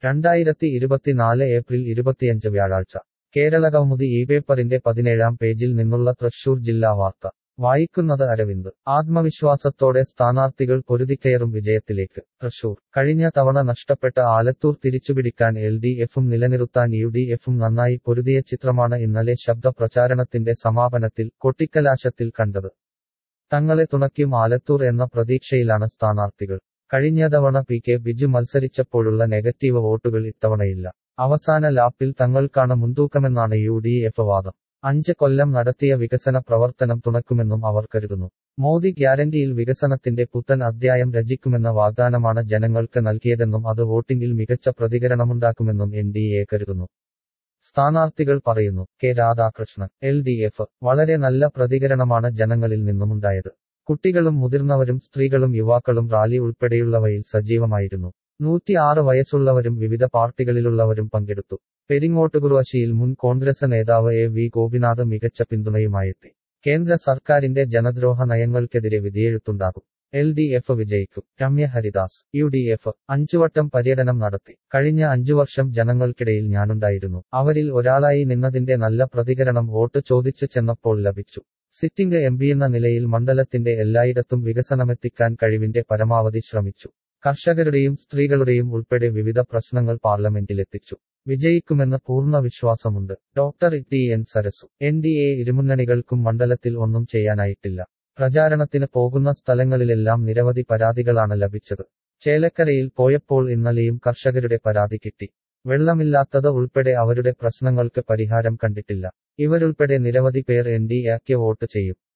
രണ്ടായിരത്തി ഇരുപത്തിനാല് ഏപ്രിൽ ഇരുപത്തിയഞ്ച് വ്യാഴാഴ്ച കേരളകൗമുദി ഈ പേപ്പറിന്റെ പതിനേഴാം പേജിൽ നിന്നുള്ള തൃശൂർ ജില്ലാ വാർത്ത വായിക്കുന്നത് അരവിന്ദ് ആത്മവിശ്വാസത്തോടെ സ്ഥാനാർത്ഥികൾ പൊരുതിക്കയറും വിജയത്തിലേക്ക് തൃശൂർ കഴിഞ്ഞ തവണ നഷ്ടപ്പെട്ട ആലത്തൂർ തിരിച്ചുപിടിക്കാൻ എൽ ഡി എഫും നിലനിർത്താൻ യു ഡി എഫും നന്നായി പൊരുതിയ ചിത്രമാണ് ഇന്നലെ ശബ്ദ പ്രചാരണത്തിന്റെ സമാപനത്തിൽ കൊട്ടിക്കലാശത്തിൽ കണ്ടത് തങ്ങളെ തുണയ്ക്കും ആലത്തൂർ എന്ന പ്രതീക്ഷയിലാണ് സ്ഥാനാർത്ഥികൾ കഴിഞ്ഞ തവണ പി കെ ബിജു മത്സരിച്ചപ്പോഴുള്ള നെഗറ്റീവ് വോട്ടുകൾ ഇത്തവണയില്ല അവസാന ലാപ്പിൽ തങ്ങൾക്കാണ് മുൻതൂക്കമെന്നാണ് യു ഡി എഫ് വാദം അഞ്ച് കൊല്ലം നടത്തിയ വികസന പ്രവർത്തനം തുണക്കുമെന്നും അവർ കരുതുന്നു മോദി ഗ്യാരണ്ടിയിൽ വികസനത്തിന്റെ പുത്തൻ അധ്യായം രചിക്കുമെന്ന വാഗ്ദാനമാണ് ജനങ്ങൾക്ക് നൽകിയതെന്നും അത് വോട്ടിംഗിൽ മികച്ച പ്രതികരണമുണ്ടാക്കുമെന്നും എൻ ഡി എ കരുതുന്നു സ്ഥാനാർത്ഥികൾ പറയുന്നു K Radhakrishnan L D F വളരെ നല്ല പ്രതികരണമാണ് ജനങ്ങളിൽ നിന്നുമുണ്ടായത് കുട്ടികളും മുതിർന്നവരും സ്ത്രീകളും യുവാക്കളും റാലി ഉൾപ്പെടെയുള്ളവയിൽ സജീവമായിരുന്നു നൂറ്റിയാറ് വയസ്സുള്ളവരും വിവിധ പാർട്ടികളിലുള്ളവരും പങ്കെടുത്തു പെരിങ്ങോട്ടുകുറുവശിയിൽ മുൻ കോൺഗ്രസ് നേതാവ് എ വി ഗോപിനാഥ് മികച്ച പിന്തുണയുമായെത്തി കേന്ദ്ര സർക്കാരിന്റെ ജനദ്രോഹ നയങ്ങൾക്കെതിരെ വിധിയെഴുത്തുണ്ടാകും എൽ ഡി എഫ് വിജയിക്കും Ramya Haridas U D F അഞ്ചുവട്ടം പര്യടനം നടത്തി കഴിഞ്ഞ അഞ്ചു വർഷം ജനങ്ങൾക്കിടയിൽ ഞാനുണ്ടായിരുന്നു അവരിൽ ഒരാളായി നിന്നതിന്റെ നല്ല പ്രതികരണം വോട്ട് ചോദിച്ചു ചെന്നപ്പോൾ ലഭിച്ചു സിറ്റിംഗ് എംപിയെന്ന നിലയിൽ മണ്ഡലത്തിന്റെ എല്ലായിടത്തും വികസനമെത്തിക്കാൻ കഴിവിന്റെ പരമാവധി ശ്രമിച്ചു കർഷകരുടെയും സ്ത്രീകളുടെയും ഉൾപ്പെടെ വിവിധ പ്രശ്നങ്ങൾ പാർലമെന്റിലെത്തിച്ചു വിജയിക്കുമെന്ന് പൂർണ്ണ വിശ്വാസമുണ്ട് doctor T N Sarasu N D A ഇരുമുന്നണികൾക്കും മണ്ഡലത്തിൽ ഒന്നും ചെയ്യാനായിട്ടില്ല പ്രചാരണത്തിന് പോകുന്ന സ്ഥലങ്ങളിലെല്ലാം നിരവധി പരാതികളാണ് ലഭിച്ചത് ചേലക്കരയിൽ പോയപ്പോൾ ഇന്നലെയും കർഷകരുടെ പരാതി കിട്ടി വെള്ളമില്ലാത്തത് ഉൾപ്പെടെ അവരുടെ പ്രശ്നങ്ങൾക്ക് പരിഹാരം കണ്ടിട്ടില്ല ഇവരുൾപ്പെടെ നിരവധി പേർ എൻ ഡി എക്ക് വോട്ട് ചെയ്യും